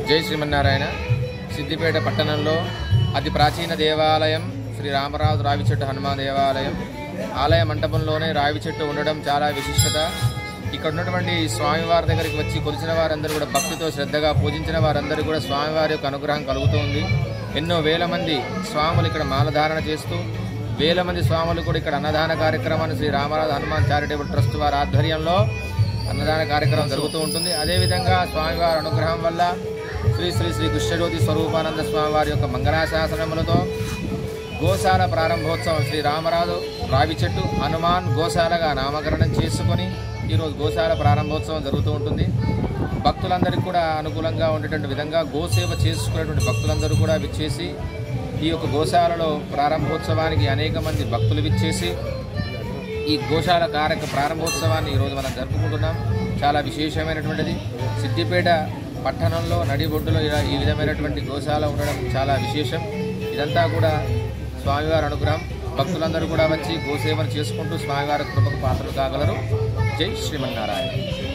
జై శ్రీమన్నారాయణ సిద్దిపేట పట్టణంలో అతి ప్రాచీన దేవాలయం శ్రీ రామరాజు రావి చెట్టు హనుమాన్ దేవాలయం ఆలయ మంటపంలోనే రావి చెట్టు ఉండడం చాలా విశిష్టత ఇక్కడ ఉన్నటువంటి స్వామివారి దగ్గరికి వచ్చి కొలిచిన వారందరూ కూడా భక్తితో శ్రద్ధగా పూజించిన వారందరూ కూడా స్వామివారి యొక్క అనుగ్రహం కలుగుతుంది ఎన్నో వేల మంది స్వాములు ఇక్కడ మాలధారణ చేస్తూ వేల మంది స్వాములు కూడా ఇక్కడ అన్నదాన కార్యక్రమాన్ని శ్రీ రామరాజు హనుమాన్ చారిటబుల్ ట్రస్ట్ వారి ఆధ్వర్యంలో అన్నదాన కార్యక్రమం జరుగుతూ ఉంటుంది అదేవిధంగా స్వామివారి అనుగ్రహం వల్ల శ్రీ శ్రీ శ్రీ కృష్ణజ్యోతి స్వరూపానంద స్వామివారి యొక్క మంగళాశాసనములతో గోశాల ప్రారంభోత్సవం శ్రీ రామరాజు రావి చెట్టు హనుమాన్ గోశాలగా నామకరణం చేసుకొని ఈరోజు గోశాల ప్రారంభోత్సవం జరుగుతూ ఉంటుంది భక్తులందరికీ కూడా అనుకూలంగా ఉండేటువంటి విధంగా గోసేవ చేసుకునేటువంటి భక్తులందరూ కూడా విచ్చేసి ఈ యొక్క గోశాలలో ప్రారంభోత్సవానికి అనేక మంది భక్తులు విచ్చేసి ఈ గోశాల కారక ప్రారంభోత్సవాన్ని ఈరోజు మనం జరుపుకుంటున్నాం చాలా విశేషమైనటువంటిది సిద్దిపేట పట్టణంలో నడిబొడ్డులో ఇలా ఈ విధమైనటువంటి గోశాల ఉండడం చాలా విశేషం ఇదంతా కూడా స్వామివారి అనుగ్రహం భక్తులందరూ కూడా వచ్చి గోసేవను చేసుకుంటూ స్వామివారి కృపకు పాత్రలు కాగలరు జై శ్రీమన్నారాయణ